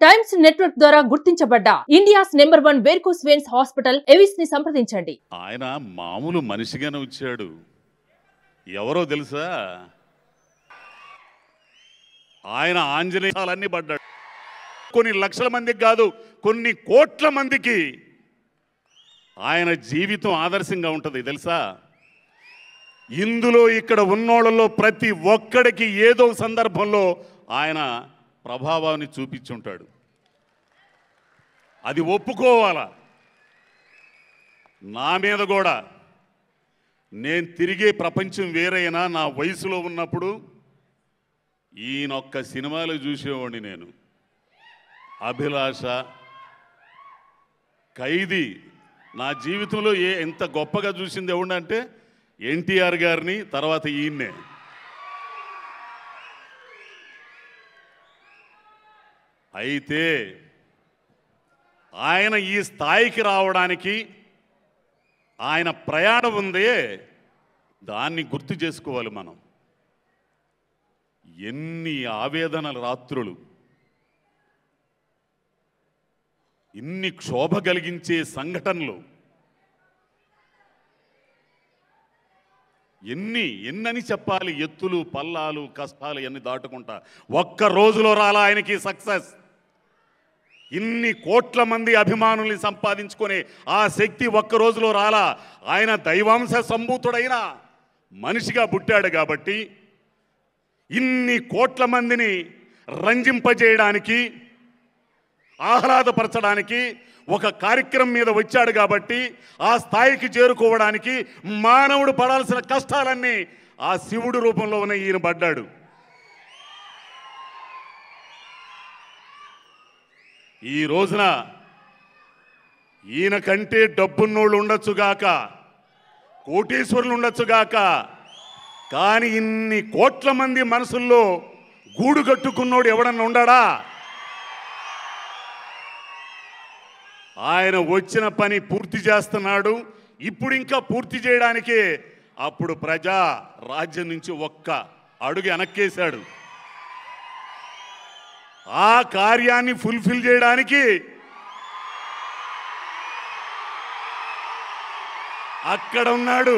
times network ద్వారా గుర్తించబడ్డ India's number one varicose veins hospital Avis ని సంప్రదించండి ఆయన మామూలు మనిషిగానే వచ్చాడు ఎవరో తెలుసా ఆయన ఆంజనేయాలన్నీ పడ్డాడు కొన్ని లక్షల మందికి కాదు కొన్ని కోట్ల మందికి ఆయన జీవితం ఆదర్శంగా ఉంటుంది తెలుసా ఇందులో ఇక్కడ ఉన్నోళ్ళలో ప్రతి ఒక్కడికి ఏదో సందర్భంలో ఆయన ప్రభావాన్ని చూపించుంటాడు అది ఒప్పుకోవాలా నా మీద కూడా నేను తిరిగే ప్రపంచం వేరైనా నా వయసులో ఉన్నప్పుడు ఈయనొక్క సినిమాలు చూసేవాడిని నేను అభిలాష ఖైదీ నా జీవితంలో ఏ ఎంత గొప్పగా చూసింది ఎవడంటే ఎన్టీఆర్ గారిని తర్వాత ఈయన్నే అయితే ఆయన ఈ స్థాయికి రావడానికి ఆయన ప్రయాణం ఉందే దాన్ని గుర్తు చేసుకోవాలి మనం ఎన్ని ఆవేదనల రాత్రులు ఇన్ని క్షోభ కలిగించే సంఘటనలు ఎన్ని ఎన్నని చెప్పాలి ఎత్తులు పల్లాలు కష్టాలు ఎన్ని దాటుకుంటా ఒక్క రోజులో రాలా ఆయనకి సక్సెస్ ఇన్ని కోట్ల మంది అభిమానుల్ని సంపాదించుకునే ఆ శక్తి ఒక్క రోజులో రాలా ఆయన దైవాంశ సంభూతుడైన మనిషిగా పుట్టాడు కాబట్టి ఇన్ని కోట్ల మందిని రంజింపజేయడానికి ఆహ్లాదపరచడానికి ఒక కార్యక్రమం మీద వచ్చాడు కాబట్టి ఆ స్థాయికి చేరుకోవడానికి మానవుడు పడాల్సిన కష్టాలన్నీ ఆ శివుడు రూపంలో ఉన్న ఈయన పడ్డాడు ఈ రోజున ఈయన కంటే డబ్బున్నోళ్ళు ఉండొచ్చుగాక కోటీశ్వరులు ఉండొచ్చుగాక కానీ ఇన్ని కోట్ల మంది మనసుల్లో గూడు కట్టుకున్నోడు ఎవడన్నా ఉండాడా ఆయన వచ్చిన పని పూర్తి చేస్తున్నాడు ఇప్పుడు ఇంకా పూర్తి చేయడానికి అప్పుడు ప్రజా రాజ్యం నుంచి ఒక్క అడుగు వెనక్కేశాడు ఆ కార్యాన్ని ఫుల్ఫిల్ చేయడానికి అక్కడ ఉన్నాడు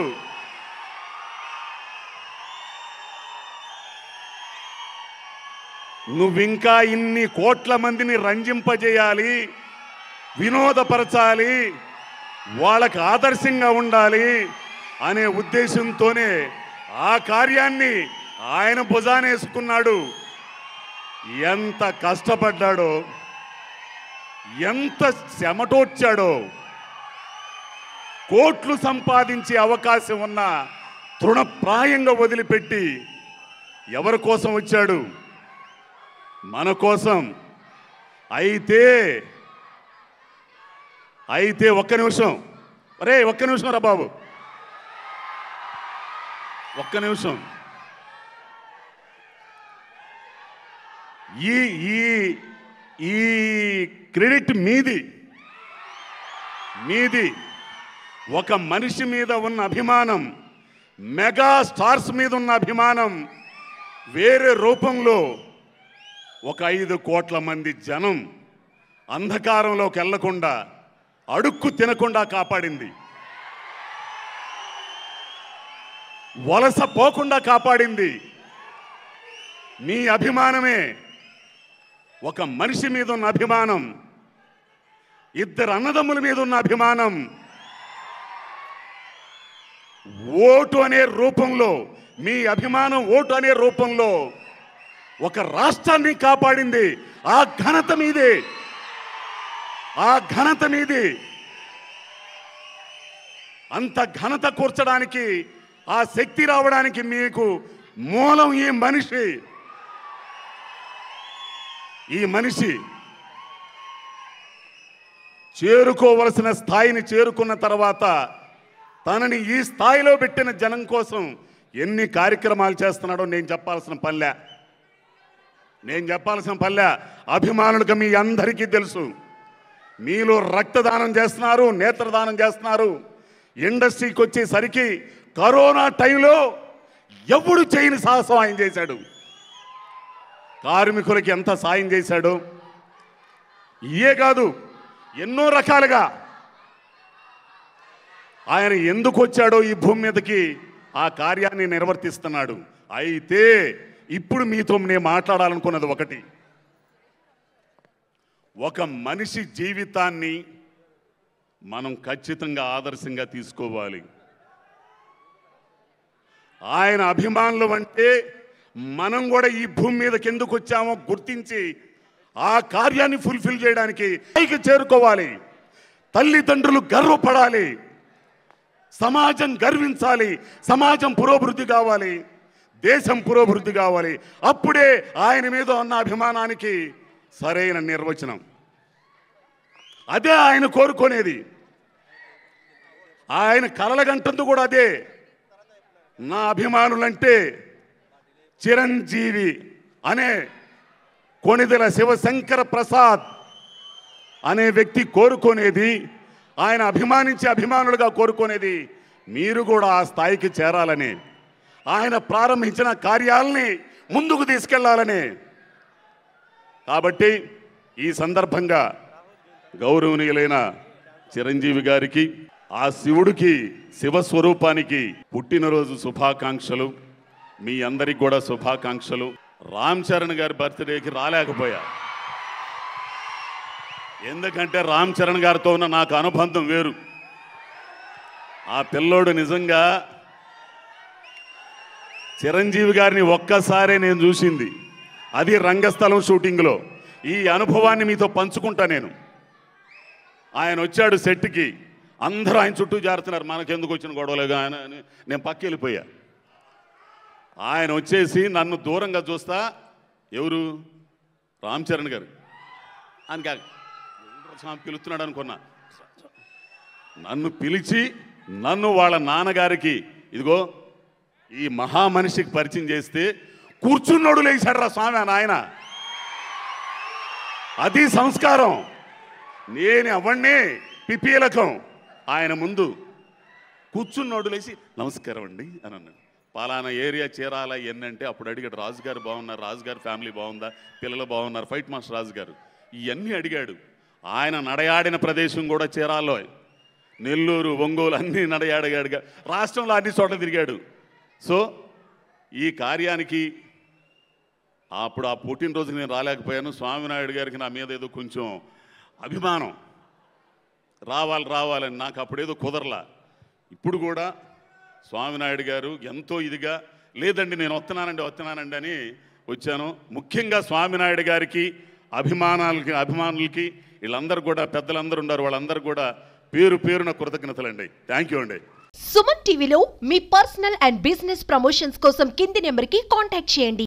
నువ్వింకా ఇన్ని కోట్ల మందిని రంజింపజేయాలి వినోదపరచాలి వాళ్ళకి ఆదర్శంగా ఉండాలి అనే ఉద్దేశంతోనే ఆ కార్యాన్ని ఆయన భుజానేసుకున్నాడు ఎంత కష్టపడ్డాడో ఎంత చెమటోడ్చాడో కోట్లు సంపాదించే అవకాశం ఉన్న తృణప్రాయంగా వదిలిపెట్టి ఎవరి కోసం వచ్చాడు మన కోసం అయితే అయితే ఒక్క నిమిషం అరే ఒక్క నిమిషం రా బాబు ఒక్క నిమిషం ఈ ఈ ఈ క్రెడిట్ మీది మీది ఒక మనిషి మీద ఉన్న అభిమానం మెగా స్టార్స్ మీద ఉన్న అభిమానం వేరే రూపంలో ఒక ఐదు కోట్ల మంది జనం అంధకారంలోకి వెళ్లకుండా అడుక్కు తినకుండా కాపాడింది వలస పోకుండా కాపాడింది మీ అభిమానమే ఒక మనిషి మీద ఉన్న అభిమానం ఇద్దరు అన్నదమ్ముల మీద ఉన్న అభిమానం ఓటు అనే రూపంలో మీ అభిమానం ఓటు అనే రూపంలో ఒక రాష్ట్రాన్ని కాపాడింది ఆ ఘనత మీదే ఆ ఘనత మీది అంత ఘనత కూర్చడానికి ఆ శక్తి రావడానికి మీకు మూలం ఈ మనిషి ఈ మనిషి చేరుకోవలసిన స్థాయిని చేరుకున్న తర్వాత తనని ఈ స్థాయిలో పెట్టిన జనం కోసం ఎన్ని కార్యక్రమాలు చేస్తున్నాడో నేను చెప్పాల్సిన పల్లె నేను చెప్పాల్సిన పల్లె అభిమానులుగా మీ అందరికీ తెలుసు మీలో రక్తదానం చేస్తున్నారు నేత్రదానం చేస్తున్నారు ఇండస్ట్రీకి వచ్చేసరికి కరోనా టైంలో ఎవడు చేయని సాహసం ఆయన చేశాడు కార్మికులకి ఎంత సాయం చేశాడు ఇయే కాదు ఎన్నో రకాలుగా ఆయన ఎందుకు వచ్చాడో ఈ భూమి మీదకి ఆ కార్యాన్ని నిర్వర్తిస్తున్నాడు అయితే ఇప్పుడు మీతో నేను మాట్లాడాలనుకున్నది ఒకటి ఒక మనిషి జీవితాన్ని మనం ఖచ్చితంగా ఆదర్శంగా తీసుకోవాలి ఆయన అభిమానులు అంటే మనం కూడా ఈ భూమి మీదకి ఎందుకు వచ్చామో గుర్తించి ఆ కార్యాన్ని ఫుల్ఫిల్ చేయడానికి పైకి చేరుకోవాలి తల్లిదండ్రులు గర్వపడాలి సమాజం గర్వించాలి సమాజం పురోభివృద్ధి కావాలి దేశం పురోభివృద్ధి కావాలి అప్పుడే ఆయన మీద ఉన్న అభిమానానికి సరైన నిర్వచనం అదే ఆయన కోరుకునేది ఆయన కలలగంటుంది కూడా అదే నా అభిమానులంటే చిరంజీవి అనే కొణిదెల శివశంకర ప్రసాద్ అనే వ్యక్తి కోరుకునేది ఆయన అభిమానించే అభిమానులుగా కోరుకునేది మీరు కూడా ఆ స్థాయికి చేరాలని ఆయన ప్రారంభించిన కార్యాలని ముందుకు తీసుకెళ్లాలని కాబట్టి ఈ సందర్భంగా గౌరవనీయులైన చిరంజీవి గారికి ఆ శివుడికి శివస్వరూపానికి పుట్టినరోజు శుభాకాంక్షలు మీ అందరికి కూడా శుభాకాంక్షలు రామ్ చరణ్ గారి బర్త్డేకి రాలేకపోయా ఎందుకంటే రామ్ చరణ్ గారితో ఉన్న నాకు అనుబంధం వేరు ఆ పిల్లోడు నిజంగా చిరంజీవి గారిని ఒక్కసారే నేను చూసింది అది రంగస్థలం షూటింగ్లో ఈ అనుభవాన్ని మీతో పంచుకుంటా నేను ఆయన వచ్చాడు సెట్కి అందరూ ఆయన చుట్టూ జారుతున్నారు మనకెందుకు వచ్చిన గొడవలుగా ఆయన అని నేను పక్క వెళ్ళిపోయా ఆయన వచ్చేసి నన్ను దూరంగా చూస్తా ఎవరు రామ్ చరణ్ గారు అని కాదు ఎవరు స్వామి పిలుస్తున్నాడు అనుకున్నా నన్ను పిలిచి నన్ను వాళ్ళ నాన్నగారికి ఇదిగో ఈ మహామనిషికి పరిచయం చేస్తే కూర్చున్నోడు లేచాడు రా స్వామి అని ఆయన అది సంస్కారం నేను అవన్నీ పిపీలకం ఆయన ముందు కూర్చున్నోడు లేచి నమస్కారం అండి అని అన్నాడు పలానా ఏరియా చీరాల ఎన్నంటే అప్పుడు అడిగాడు రాజుగారు బాగున్నారు రాజుగారి ఫ్యామిలీ బాగుందా పిల్లలు బాగున్నారు ఫైట్ మాస్టర్ రాజు గారు ఇవన్నీ అడిగాడు ఆయన నడయాడిన ప్రదేశం కూడా చీరాల్లో నెల్లూరు ఒంగోలు అన్నీ నడయాడగాడుగా రాష్ట్రంలో అన్ని చోట్ల తిరిగాడు సో ఈ కార్యానికి అప్పుడు ఆ పుట్టినరోజుకి నేను రాలేకపోయాను స్వామినాయుడు గారికి నా మీద ఏదో కొంచెం అభిమానం రావాలి రావాలని నాకు అప్పుడేదో కుదరలా ఇప్పుడు కూడా స్వామినాయుడు గారు ఎంతో ఇదిగా లేదండి నేను వస్తున్నానండి వస్తున్నానండి అని వచ్చాను ముఖ్యంగా స్వామినాయుడు గారికి అభిమానాలకి అభిమానులకి వీళ్ళందరూ కూడా పెద్దలందరూ ఉన్నారు వాళ్ళందరూ కూడా పేరు పేరున కృతజ్ఞతలండి థ్యాంక్ యూ అండి సుమన్ టీవీలో మీ పర్సనల్ అండ్ బిజినెస్ ప్రమోషన్స్ కోసం కింది నెంబర్కి కాంటాక్ట్ చేయండి